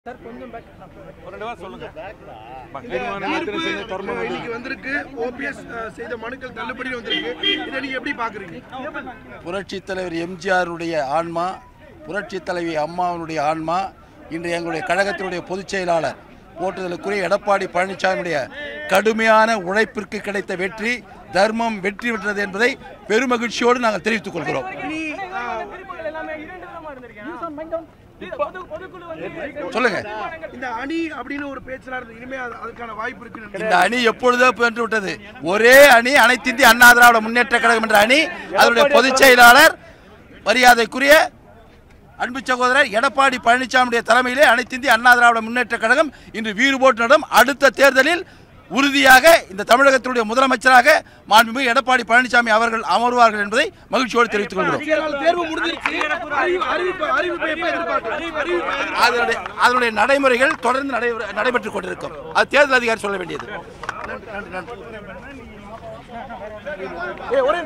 இன்னைக்கு வந்திருக்கு ஓபிஎஸ் செய்த மனுக்கள் தள்ளுபடி வந்திருக்கு இதை நீங்க எப்படி பாக்குறீங்க புரட்சித் தலைவர் எம்ஜிஆருடைய ஆன்மா புரட்சித் தலைவி அம்மாவினுடைய ஆன்மா இன்று எங்களுடைய கழகத்தினுடைய பொதுச் செயலாளர் போற்றுதலுக்குரிய எடப்பாடி பழனிசாமியுடைய கடுமையான உழைப்பிற்கு கிடைத்த வெற்றி தர்மம் வெற்றி பெற்றது என்பதை பெருமகிழ்ச்சியோடு நாங்கள் தெரிவித்துக் கொள்கிறோம் இனி ஆஹ், சொல்லுங்க இந்த அணி அப்படின்னு ஒரு பேச்சலா இருந்து இனிமே அது- அதுக்கான வாய்ப்பு இருக்கு இந்த அணி எப்பொழுதோ பெற்று விட்டது ஒரே அணி அனைத்து இந்திய அண்ணா திராவிட முன்னேற்ற கழகம் என்ற அணி அதனுடைய பொதுச் செயலாளர் மரியாதைக்குரிய அன்பு சகோதரர் எடப்பாடி பழனிசாமியுடைய தலைமையிலே அனைத்து இந்திய அண்ணா திராவிட முன்னேற்ற கழகம் இன்று வீறு போட்டு நடும் அடுத்த தேர்தலில் உறுதியாக இந்த தமிழகத்தினுடைய முதலமைச்சராக மாண்புமிகு எடப்பாடி பழனிசாமி அவர்கள் அமர்வார்கள் என்பதை மகிழ்ச்சியோடு தெரிவித்துக் கொள்கிறோம் அதிகாரிகள் தேர்வு முடிஞ்சிருச்சு அறிவு- அறிவிப்பு அறிவிப்பு எப்ப எதிர்பார்க்கலாம் அறிவிப்பு அதனுடைய அதனுடைய நடைமுறைகள் தொடர்ந்து நடைபெற நடைபெற்றுக் கொண்டிருக்கும் அது தேர்தல் அதிகாரி சொல்ல வேண்டியது ஏய், ஒரே